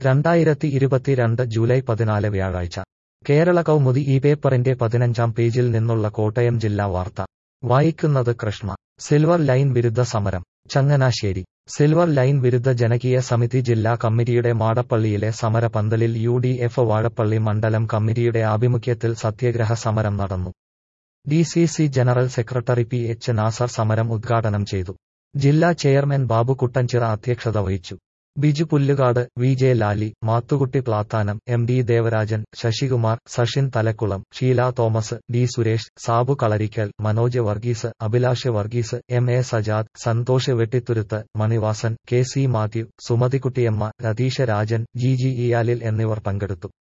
രണ്ടായിരത്തി ഇരുപത്തിരണ്ട് ജൂലൈ പതിനാല് വ്യാഴാഴ്ച കേരള കൗമുദി ഈ പേപ്പറിന്റെ പതിനഞ്ചാം പേജിൽ നിന്നുള്ള കോട്ടയം ജില്ലാ വാർത്ത വായിക്കുന്നത് കൃഷ്ണ സിൽവർ ലൈൻ വിരുദ്ധ സമരം ചങ്ങനാശ്ശേരി സിൽവർ ലൈൻ വിരുദ്ധ ജനകീയ സമിതി ജില്ലാ കമ്മിറ്റിയുടെ മാടപ്പള്ളിയിലെ സമരപന്തലിൽ യു ഡി എഫ് വാഴപ്പള്ളി മണ്ഡലം കമ്മിറ്റിയുടെ ആഭിമുഖ്യത്തിൽ സത്യഗ്രഹ സമരം നടന്നു D C C general secretary P H Nasar സമരം ഉദ്ഘാടനം ചെയ്തു ജില്ലാ ചെയർമാൻ ബാബു കുട്ടൻചിറ അധ്യക്ഷത വഹിച്ചു Biju Pullukad V J Lali Mathukutty Plathanam M D Devarajan Sasikumar Sashin Thalakkulam Sheela Thomas D Suresh Sabu Kalarickal Manoj Varghese Abhilash Varghese M A Sajad Santhosh Vettithuruthu Manivasan K C Mathew Sumathikuttyamma Ratheesha Rajan G G ഇയാലിൽ എന്നിവർ പങ്കെടുത്തു